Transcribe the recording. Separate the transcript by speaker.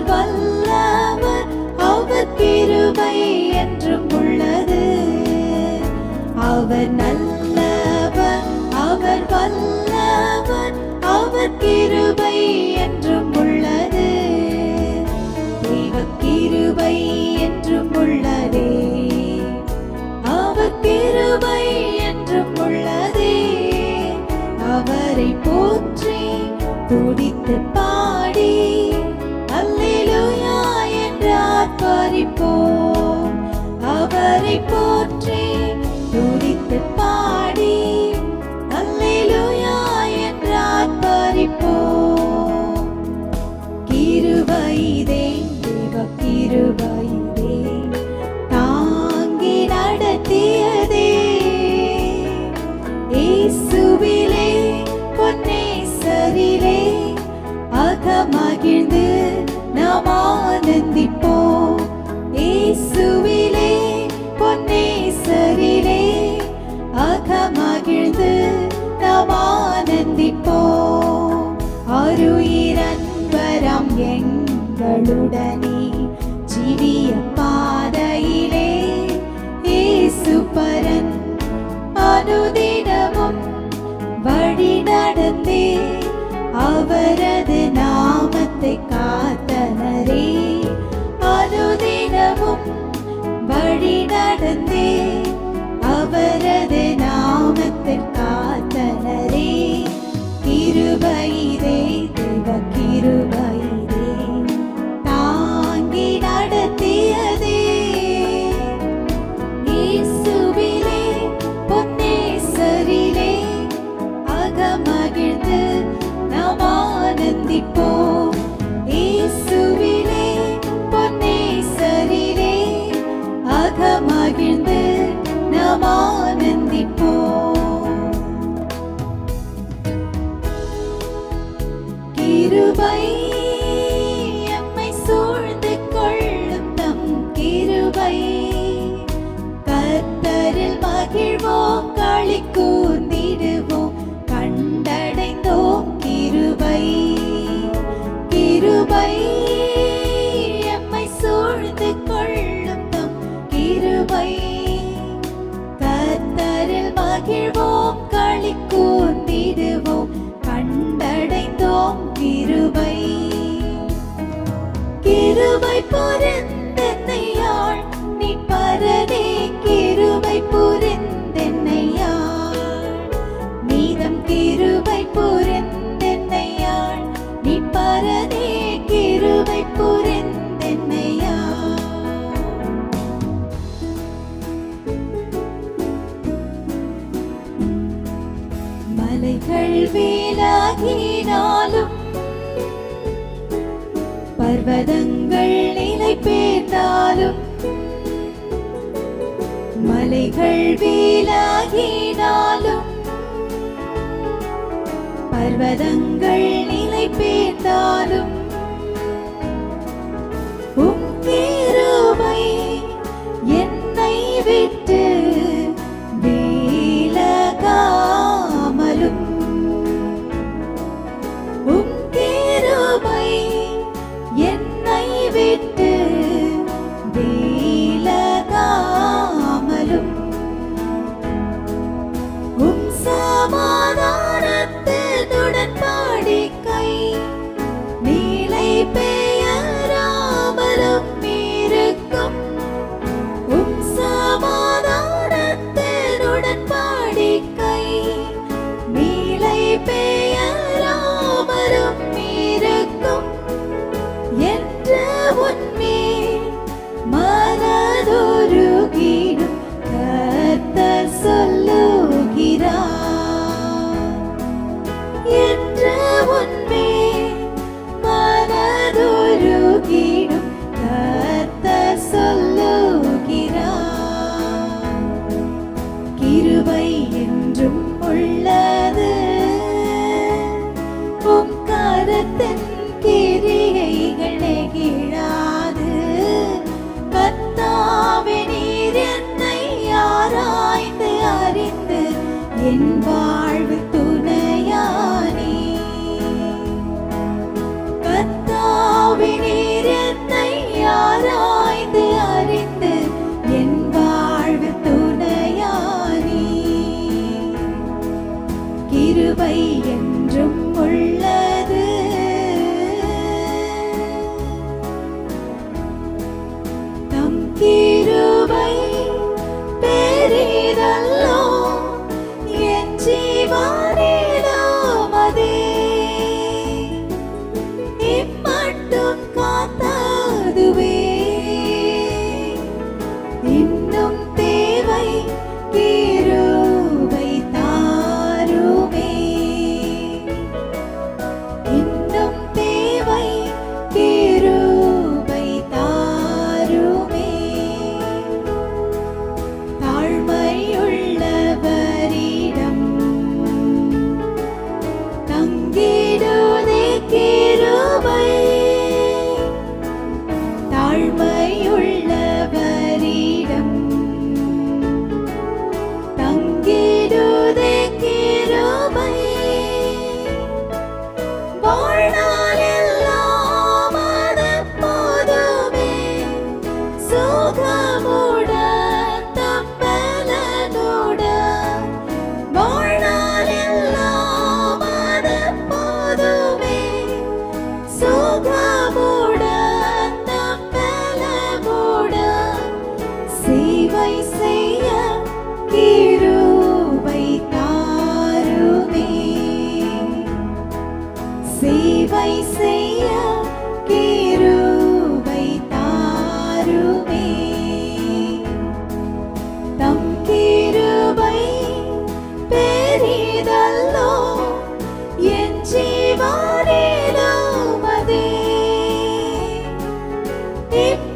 Speaker 1: வல்லவர் அவர் கிருபை என்றும் உள்ளது அவர் நல்லவர் அவர் வல்லவர் அவர் கிருபை என்றும் உள்ளது தெய்வ கிருபை என்றும் உள்ளதே அவர் கிருபை என்றும் உள்ளதே அவரை போற்றி துடித்து பாடி அல்லேலூயா என்று ஆர்ப்பரிப்போம் அவரை போற்றி துடித்து பாடி அல்லேலூயா என்று ஆர்ப்பரிப்போம் கிருபைதே தேவ கிருபைதே தாங்கி நடத்தியதே இயேசுவிலே பொன்னேசரிலே அகமகிழ்ந்து நாம் ஆனந்திப்போம் இயேசுவிலே பொன்னேசரிலே அகமகிழ்ந்து நாம் ஆனந்திப்போம் அருயிரன்பரம் எங்களுடனே ஜீவிய பாதையிலே இயேசு பரன் அனுதினமும் வழி நடந்தே அவரது நாமத்தை காத்தனரே அனுதினமும் வழி நடந்தே அவரது நாமத்தை காத்தனரே கிருபைதே தேவ கிருபைதே தாங்கி நடத்தியதே இயேசுவிலே பொன்னேசரிலே அகமகிழ்ந்து நாம் ஆனந்திப்போம் இயேசுவிலே பொன்னேசரிலே அகமகிழ்ந்து நாம் ஆனந்திப்போம் கிருபை எம்மை சூழ்ந்து கொள்ளும் தம் கிருபை கர்த்தரில் மகிழ்வோம் களி கூர்ந்திடுவோம் கண்டடைந்தோம் கிருபை கிருபை எம்மை சூழ்ந்து கொள்ளும் தம் கிருபை கர்த்தரில் மகிழ்வோம் களி கூர்ந்திடுவோம் கண்டடைந்தோம் கிருபை கிருபை புரிந்தென்னையாள் நீ பரதே கிருபை புரிந்தென்னையாள் நீதம் கிருபை புரிந்தென்னையாள் நீ பரதே கிருபை புரிந்தென்னையாள் மலைகள் வீணாகினாலும் பர்வதங்கள் நிலை பேர்ந்தாலும் மலைகள் வீணாகினாலும் பர்வதங்கள் நிலை பேர்ந்தாலும் உம் கிருபை என்னை விட்டு விலகாமலும் உம் கிருபை என்னை விட்டு விலகாமலும் உம் சமாதானத்தினுடன் பாடிக்கை நீலை பெயராமலும் இருக்கும் உம் சமாதானத்தினுடன் பாடிக்கை நீலை பெயராமலும் இருக்கும் என்ற உன்மேல் மனதொருகிடும் கர்த்தர் சொல்லுகிறார் என்ற உன்மேல் மனதொருகிடும் கர்த்தர் சொல்லுகிறார் கிருபை என்றும் உள்ளது உம் கரத்தின் கிரியைகள் நெகிழாது கர்த்தாவே நீர் என்னை ஆராய்ந்து அறிந்து என் வாழ்வு துணையானே கர்த்தாவே நீர் இப்பொழுதும்